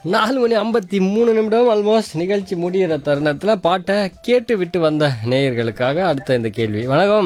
நாலு மணி ஐம்பத்தி மூணு நிமிடம் ஆல்மோஸ்ட் நிகழ்ச்சி முடிகிற தருணத்தில் பாட்டை கேட்டு விட்டு வந்த நேயர்களுக்காக அடுத்த இந்த கேள்வி வணக்கம்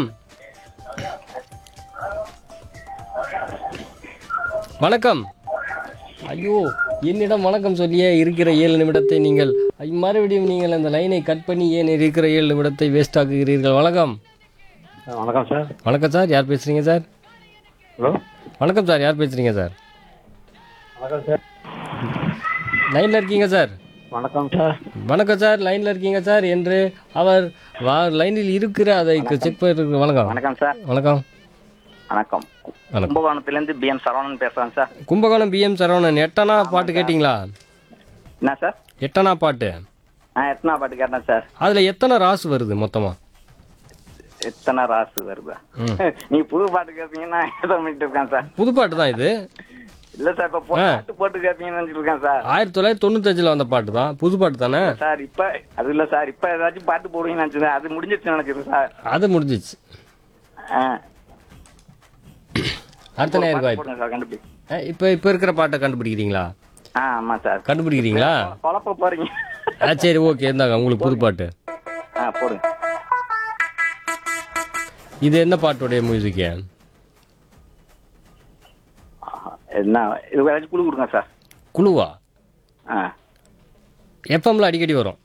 வணக்கம் ஐயோ என்னிடம் வணக்கம் சொல்லியே இருக்கிற ஏழு நிமிடத்தை நீங்கள் ஐ, மறுபடியும் நீங்கள் அந்த லைனை கட் பண்ணி ஏன் இருக்கிற ஏழு நிமிடத்தை வேஸ்ட் ஆக்குகிறீர்கள் வணக்கம் வணக்கம் சார் வணக்கம் சார் யார் பேசுறீங்க சார் ஹலோ வணக்கம் சார் யார் பேசுறீங்க சார் வணக்கம் சார் லைனில் இருக்கீங்க சார் வணக்கம் சார் வணக்கம் சார் லைனில் இருக்கீங்க சார் என்று அவர் வா லைனில் இருக்கிற அதை செக் பண்ணி வணக்கம் வணக்கம் சார் வணக்கம் வணக்கம் வணக்கம் கும்பகோணத்துலேருந்து பிஎம் சரவணன் பேசுகிறேன் சார் கும்பகோணம் பிஎம் சரவணன் எட்டனா பாட்டு கேட்டிங்களா என்ன சார் எட்டனா பாட்டு நான் எத்தனை பாட்டு கேட்டேன் சார் அதில் எத்தனை ராசு வருது மொத்தமாக எத்தனை ராசு வருதா நீ புது பாட்டு கேட்பீங்கன்னா ஏதோ பண்ணிட்டு இருக்கேன் சார் புது பாட்டு தான் இது இல்ல சார் இப்ப போ- பாட்டு போட்டு கேட்பீங்கன்னு நினைச்சிட்டு இருக்கேன் சார் ஆயிரத்தி தொள்ளாயிரத்தி தொண்ணூத்தஞ்சில் வந்த பாட்டு தான் புது பாட்டு தானே சார் இப்ப அது இல்ல சார் இப்ப ஏதாச்சும் பாட்டு போடுவீங்கன்னு நினைச்சேன் அது முடிஞ்சிருச்சு நினைச்சிரு சார் அது முடிஞ்சிச்சு ஆ. அடுத்த நேருக்கு பாட்டு வாய்ப்பு போடுங்க சார் கண்டுபிடி இப்போ இப்போ இருக்கிற பாட்டை கண்டுபிடிக்கிறீங்களா ஆ ஆமா சார் கண்டுபிடிக்கிறீங்களா குழப்ப போறீங்க ஆ சரி ஓகே இருந்தாங்க உங்களுக்கு புது பாட்டு ஆ போடுங்க இது என்ன பாட்டுடைய மியூசிக்கு ஆஹா. என்ன இது ஏதாச்சும் குழு கொடுங்க சார் குழுவா ஆ எஃப்எம்ல அடிக்கடி வரும்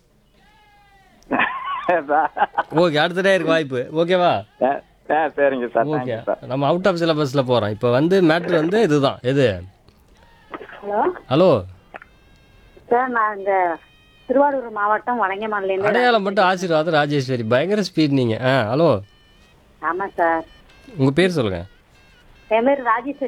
சார் ஓகே அடுத்த நேருக்கு வாய்ப்பு ஓகேவா ஆ, ஆ, சரிங்க சார் ஓகே தேங்க்யூ சார் நம்ம அவுட் ஆஃப் சிலபஸ்ல போறோம் இப்போ வந்து மேட்ரு வந்து இதுதான் எது ஹலோ ஹலோ சார் நான் இந்த திருவாரூர் மாவட்டம் வலங்கமல்லேருந்து அடையாளம் மட்டும் ஆசீர்வாதம் ராஜேஸ்வரி பயங்கர ஸ்பீட் நீங்க ஆ ஹலோ ஆமாம் சார் உங்க பேர் சொல்லுங்க என் பேர் ராஜேஸ்வரி